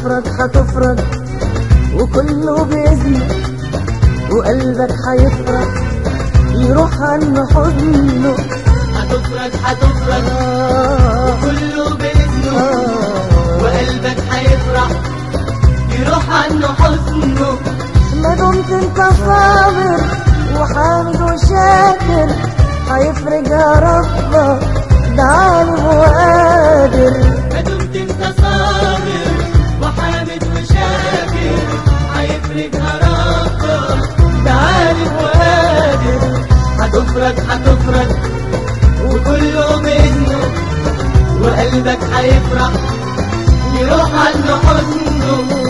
هتفرج هتفرج وكله بإذنه وقلبك هيفرج يروح عنه حزنه هتفرج هتفرج آه كله بإذنه آه وقلبك هيفرح يروح عنه حزنه ما دمت انت صابر وحامد وشاكر هيفرج يا ربك ده عالم وقادر ما دمت انت صابر وحامد وشاكر هيفرجها ربك ده عالم وقادر هتفرج هتفرج وكله بإذنه وقلبك هيفرح يروح عنه حزنه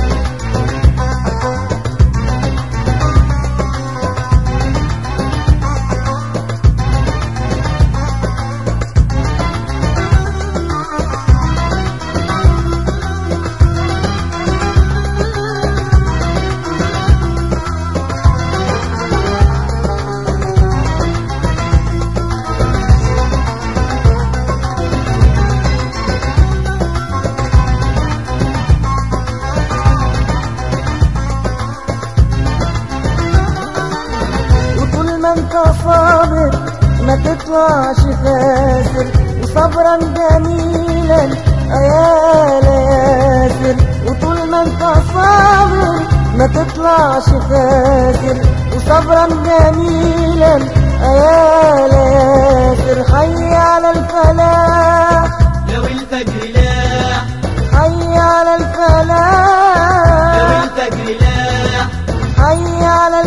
وطول ما انت صابر ما تطلعش خاسر وصبرا جميلا يا ياسر وطول ما انت صابر ما تطلعش خاسر وصبرا جميلا يا ياسر حي على الفلاح لو الفجر لاح حي على لو الفلاح الفجر لاح حي على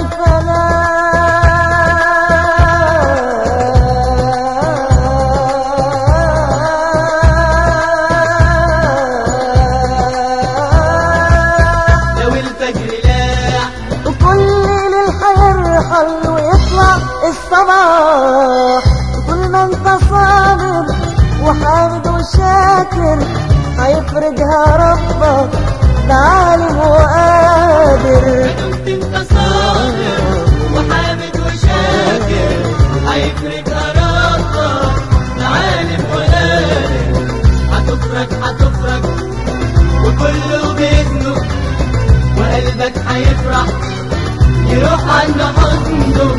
الفلاح لو الفجر لاح وكل للخير حل ويطلع الصباح وكل ما انت صابر وحامد وشاكر هيفرجها ربك ده عالم وقادر كنت انت صابر وحامد وشاكر هيفرجها ربك ده عالم وقادر هتفرج هتفرج وكله بإذنه وقلبك هيفرح يروح عنه حزنه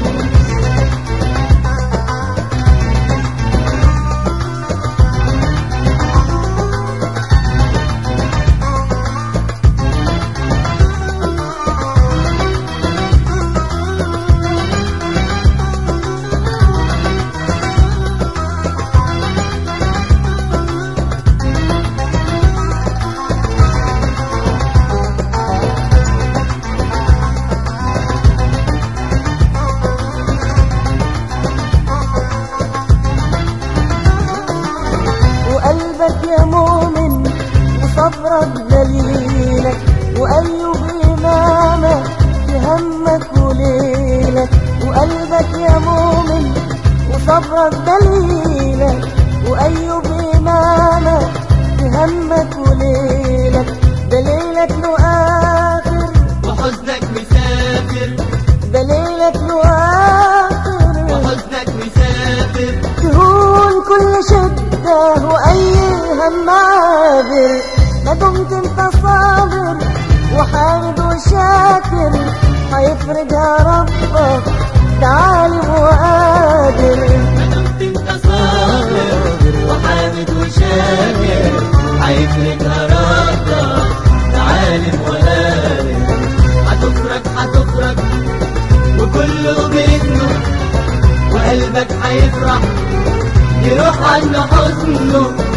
وقلبك يا مؤمن وصبرك دليلك وأيوب إمامك في همك وليلك وقلبك يا مؤمن وصبرك دليلك وأيوب إمامك في همك وليلك دليلك له آخر وحزنك مسافر دليلك له آخر وحزنك مسافر تهون كل شدة وأي هم عابر ما دمت انت صابر وحامد وشاكر هيفرجها ربك ده عالم وقادر ما دمت انت صابر وحامد وشاكر هيفرجها ربك ده عالم وقادر هتفرج هتفرج وكله بإذنه وقلبك هيفرح يروح عنه حزنه